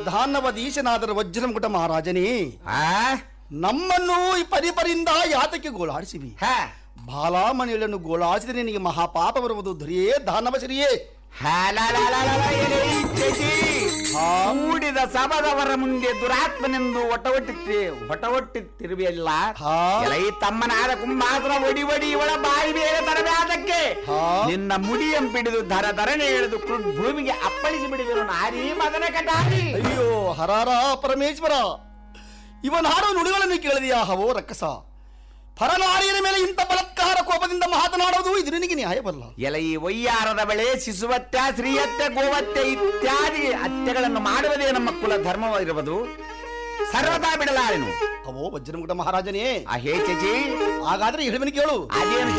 ದಾನವದೀಶನಾದರ ವಜ್ರಮುಕುಟ ಮಹಾರಾಜನೇ ಆ ನಮ್ಮನ್ನು ಈ ಪರಿಪರಿಂದ ಯಾತಕ್ಕೆ ಗೋಳಾಡಿಸಿವಿ ಹ ಬಾಲಾಮಣಿಗಳನ್ನು ಗೋಳಾಡಿಸಿದರೆ ನಿನಗೆ ಮಹಾಪಾಪ ಬರುವುದು ಧರಿಯೇ ದಾನವ ಸರಿಯೇ ಹಾಲಾಲಾಲಾಲಾಲ ಎಲೆ ಇಚ್ಛೆಸಿ. ಹಾ. ಕೂಡಿದ ಸಭದವರ ಮುಂದೆ ದುರಾತ್ಮನೆಂದು ಒಟವಟ್ಟಿತ್ತಿ ಒಟವಟ್ಟಿತ್ತಿರುವೆಯಲ್ಲ ಹಾ. ಎಲೈ ತಮ್ಮನಾದ ಕುಂಭಾಸುರ ಒಡಿ ಒಡಿ ಇವಳ ಬಾಯಿ ಬೇರೆ ತರಬೇದಕ್ಕೆ ಹಾ. ನಿನ್ನ ಮುಡಿಯಂ ಪಿಡಿದು ಧರ ಧರಣೆ ಎಳೆದು ಕೃ- ಭೂಮಿಗೆ ಅಪ್ಪಳಿಸಿ ಬಿಡಿದರು ನಾರಿ ಮದನ ಕಟಾರಿ ಅಯ್ಯೋ ಹರಾರ ಪರಮೇಶ್ವರ ಇವನ ಹಾಡೋ ನುಡಿಗಳನ್ನು ಕೇಳಿದೆಯಾ ಹವೋ ರಕ್ಕಸ ಪರನಾರಿಯರ ಮೇಲೆ ಇಂಥ ಬಲತ್ಕಾರ ಕೋಪದಿಂದ ಮಾತನಾಡುವುದು ಇದು ನಿನಗೆ ನ್ಯಾಯವಲ್ಲ ಎಲೈ ವಯ್ಯಾರದ ಬಳೆ ಶಿಶುವತ್ಯ ಸ್ತ್ರೀಯತ್ಯ ಗೋವತ್ಯ ಇತ್ಯಾದಿ ಹತ್ಯೆಗಳನ್ನು ಮಾಡುವುದೇ ನಮ್ಮ ಕುಲ ಧರ್ಮವಿರುವುದು ಸರ್ವದಾ ಬಿಡಲಾರೆನು ಅವೋ ವಜ್ರಮುಕುಟ ಮಹಾರಾಜನೇ ಆ ಹೇ ಚಚಿ ಹಾಗಾದ್ರೆ ಹೇಳಿವನು ಕೇಳು ಅದೇನು